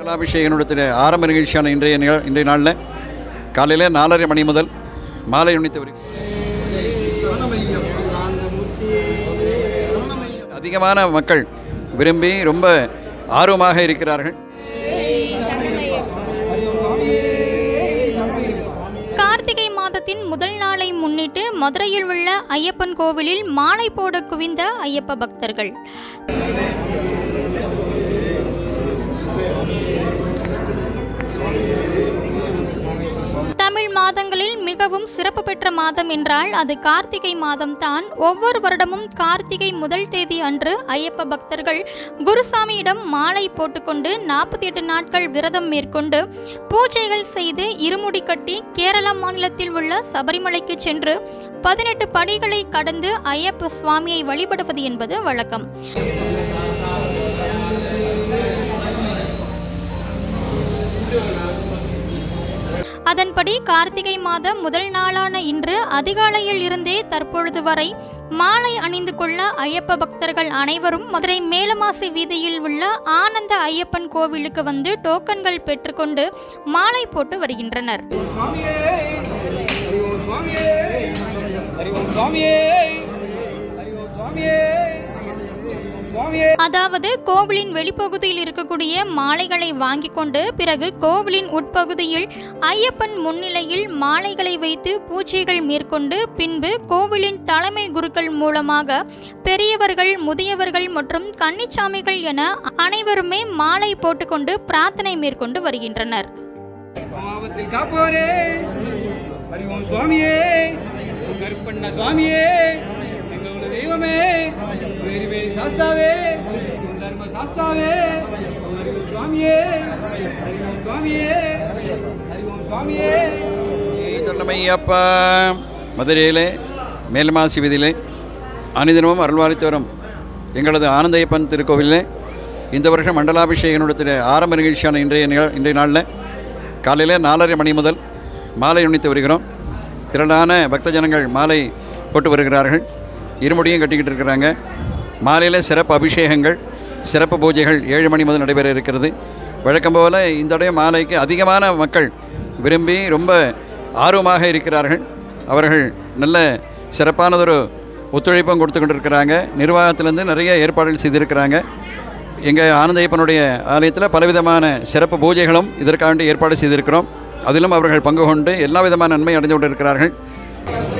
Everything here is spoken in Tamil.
மண்டலாபிஷேக நிறுவனத்தின் ஆரம்ப நிகழ்ச்சியான இன்றைய நிக- இன்றைய நாளில் காலையில் நாலரை மணி முதல் மாலை உணித்து வரை அதிகமான மக்கள் விரும்பி ரொம்ப ஆர்வமாக இருக்கிறார்கள் கார்த்திகை மாதத்தின் முதல் நாளை முன்னிட்டு மதுரையில் உள்ள ஐயப்பன் கோவிலில் மாலை போட குவிந்த ஐயப்ப பக்தர்கள் தமிழ் மாதங்களில் மிகவும் சிறப்பு பெற்ற மாதம் என்றால் அது கார்த்திகை மாதம்தான் ஒவ்வொரு வருடமும் கார்த்திகை முதல் தேதி அன்று ஐயப்ப பக்தர்கள் குருசாமியிடம் மாலை போட்டுக்கொண்டு நாற்பத்தி எட்டு நாட்கள் விரதம் மேற்கொண்டு பூஜைகள் செய்து இருமுடி கட்டி கேரள மாநிலத்தில் உள்ள சபரிமலைக்கு சென்று பதினெட்டு படிகளை கடந்து ஐயப்ப சுவாமியை வழிபடுவது என்பது வழக்கம் அதன்படி கார்த்திகை மாத முதல் நாளான இன்று அதிகாலையில் இருந்தே தற்பொழுது வரை மாலை அணிந்து கொள்ள ஐயப்ப பக்தர்கள் அனைவரும் மதுரை மேலமாசி வீதியில் உள்ள ஆனந்த ஐயப்பன் கோவிலுக்கு வந்து டோக்கன்கள் பெற்றுக்கொண்டு மாலை போட்டு வருகின்றனர் சுவாமியே ஹரி ஓம் சுவாமியே ஹரி ஓம் சுவாமியே ஹரி ஓம் சுவாமியே சுவாமியே அதாவது கோவிலின் வெளிப்பகுதியில் இருக்கக்கூடிய மாலைகளை வாங்கி கொண்டு பிறகு கோவிலின் உட்பகுதியில் ஐயப்பன் முன்னிலையில் மாலைகளை வைத்து பூஜைகள் மேற்கொண்டு பின்பு கோவிலின் தலைமை குருக்கள் மூலமாக பெரியவர்கள் முதியவர்கள் மற்றும் கன்னிச்சாமிகள் என அனைவருமே மாலை போட்டுக்கொண்டு பிரார்த்தனை மேற்கொண்டு வருகின்றனர் பாவத்தில் காப்போரே ஹரி ஓம் சுவாமியே கருப்பண்ண சுவாமியே எங்களோட தெய்வமே வேறு வேறு சாஸ்தாவே உன் தர்ம சாஸ்தாவே ஹரி ஓம் சுவாமியே ஹரி ஓம் சுவாமியே ஹரி ஓம் சுவாமியே தொண்டமையப்பா மதுரையிலே மேல்மாசி வீதியிலே அனிதினமும் அருள்வாரித்து வரும் எங்களது ஆனந்தையப்பன் திருக்கோவிலிலே இந்த வருஷம் மண்டலாபிஷேக நிறுவனத்தின் ஆரம்ப நிகழ்ச்சியான இன்றைய நிக- இன்றைய நாளில் காலையில் நாலரை மணி முதல் மாலை உணித்து வருகிறோம் திரளான பக்த ஜனங்கள் மாலை போட்டு வருகிறார்கள் இருமுடியும் கட்டிக்கிட்டு இருக்கிறாங்க மாலையில் சிறப்பு அபிஷேகங்கள் சிறப்பு பூஜைகள் ஏழு மணி முதல் நடைபெற இருக்கிறது வழக்கம் போல் இந்த தடவை மாலைக்கு அதிகமான மக்கள் விரும்பி ரொம்ப ஆர்வமாக இருக்கிறார்கள் அவர்கள் நல்ல சிறப்பானதொரு ஒத்துழைப்பும் கொடுத்து கொண்டிருக்கிறாங்க நிர்வாகத்திலேருந்து நிறைய ஏற்பாடுகள் செய்திருக்கிறாங்க எங்கள் ஆனந்தயப்பனுடைய ஆலயத்தில் பலவிதமான சிறப்பு பூஜைகளும் இதற்காண்டி ஏற்பாடு செய்திருக்கிறோம் அதிலும் அவர்கள் பங்கு கொண்டு எல்லா விதமான நன்மை அடைந்து கொண்டிருக்கிறார்கள்